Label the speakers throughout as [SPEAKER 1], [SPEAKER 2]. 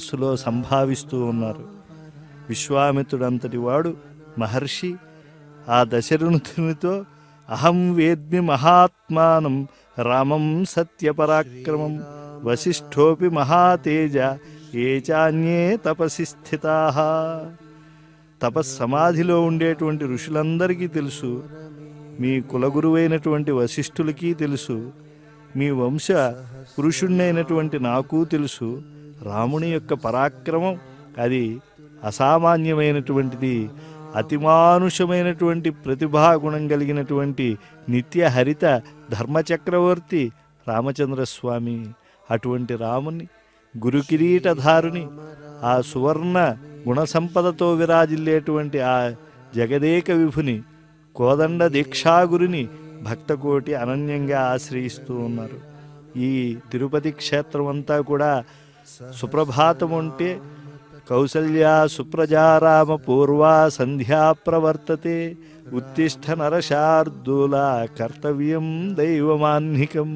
[SPEAKER 1] మనస్సులో సంభావిస్తూ ఉన్నారు విశ్వామిత్రుడంతటి వాడు మహర్షి ఆ దశరథునితో అహం వేద్మి మహాత్మానం రామం సత్యపరాక్రమం వశిష్ఠోపి మహాతేజ ఏ చాన్యే తపసి స్థితా తపస్సమాధిలో ఉండేటువంటి ఋషులందరికీ తెలుసు మీ కులగురువైనటువంటి వశిష్ఠులకి తెలుసు మీ వంశ పురుషుణ్ణైనటువంటి నాకు తెలుసు రాముని యొక్క పరాక్రమం అది అసామాన్యమైనటువంటిది అతిమానుషమైనటువంటి ప్రతిభాగుణం కలిగినటువంటి నిత్య హరిత ధర్మచక్రవర్తి రామచంద్రస్వామి అటువంటి రాముని గురుకిరీటధారుని ఆ సువర్ణ గుణసంపదతో విరాజిల్లేటువంటి ఆ జగదేక విభుని కోదండ దీక్షాగురుని భక్తకోటి అనన్యంగా ఆశ్రయిస్తూ ఉన్నారు ఈ తిరుపతి క్షేత్రం అంతా కూడా సుప్రభాతం అంటే కౌసల్య సుప్రజారామ పూర్వా సంధ్యా ప్రవర్తతే ఉత్తిష్ట నరశార్దూల కర్తవ్యం దైవమాన్నికం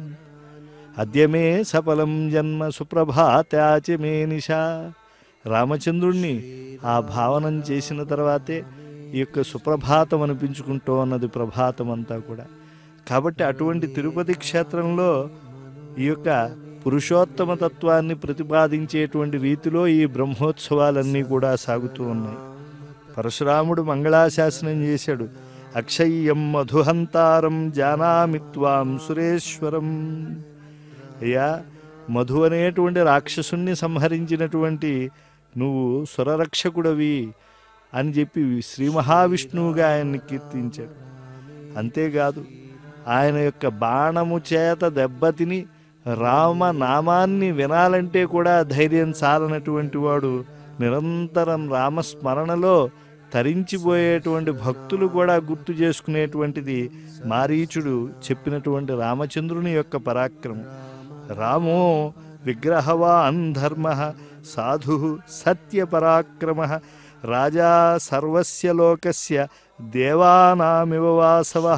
[SPEAKER 1] అద్యమే సఫలం జన్మ సుప్రభాత్యాచి మే నిశా రామచంద్రుణ్ణి ఆ భావనం చేసిన తర్వాతే ఈ యొక్క సుప్రభాతం అనిపించుకుంటూ ఉన్నది ప్రభాతం అంతా కూడా కాబట్టి అటువంటి తిరుపతి క్షేత్రంలో ఈ యొక్క పురుషోత్తమ తత్వాన్ని ప్రతిపాదించేటువంటి రీతిలో ఈ బ్రహ్మోత్సవాలన్నీ కూడా సాగుతూ ఉన్నాయి పరశురాముడు మంగళాశాసనం చేశాడు అక్షయ్యం మధుహంతారం జానామి త్వాం సురేశ్వరం అయ్యా మధు అనేటువంటి రాక్షసుణ్ణి సంహరించినటువంటి నువ్వు సురరక్షకుడవి అని చెప్పి శ్రీ మహావిష్ణువుగా ఆయన్ని కీర్తించాడు అంతేకాదు ఆయన యొక్క బాణము చేత దెబ్బతిని రామ నామాన్ని వినాలంటే కూడా ధైర్యం చాలనటువంటి వాడు నిరంతరం రామస్మరణలో తరించిపోయేటువంటి భక్తులు కూడా గుర్తు చేసుకునేటువంటిది మారీచుడు చెప్పినటువంటి రామచంద్రుని యొక్క పరాక్రమం రామో విగ్రహవాన్ ధర్మ సాధు సత్యపరాక్రమ రాజా సర్వస్య లోకస్య దేవానామివ వాసవ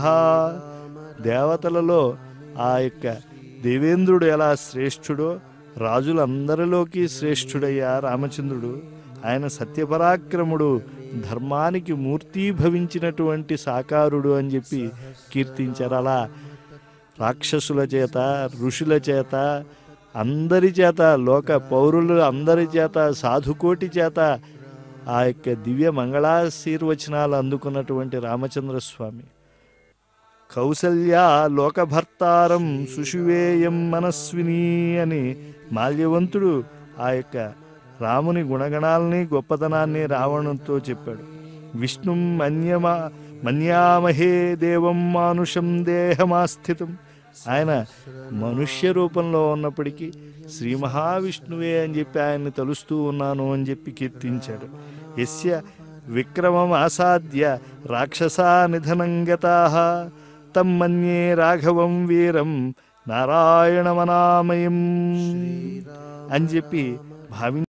[SPEAKER 1] దేవతలలో ఆ యొక్క దేవేంద్రుడు ఎలా శ్రేష్ఠుడో రాజులందరిలోకి శ్రేష్ఠుడయ్యా రామచంద్రుడు ఆయన సత్యపరాక్రముడు ధర్మానికి మూర్తీభవించినటువంటి సాకారుడు అని చెప్పి కీర్తించారు అలా రాక్షసుల చేత ఋషుల చేత అందరి చేత లోక పౌరులు అందరి చేత సాధుకోటి చేత ఆ యొక్క దివ్య మంగళాశీర్వచనాలు అందుకున్నటువంటి రామచంద్రస్వామి కౌసల్య లోకభర్తారం సుషువేయం మనస్విని అని మాల్యవంతుడు ఆ యొక్క రాముని గుణగణాలని గొప్పతనాన్ని రావణంతో చెప్పాడు విష్ణు మన్యమా మన్యామహే దేవం మానుషం దేహమాస్థితం ఆయన మనుష్య రూపంలో ఉన్నప్పటికీ శ్రీ మహావిష్ణువే అని చెప్పి ఆయన్ని తలుస్తూ ఉన్నాను అని చెప్పి కీర్తించాడు ఎస్య విక్రమం ఆసాద్య రాక్షసా నిధనం గతా తం మన్యే రాఘవం వీరం నారాయణమనామయం అని చెప్పి భావించి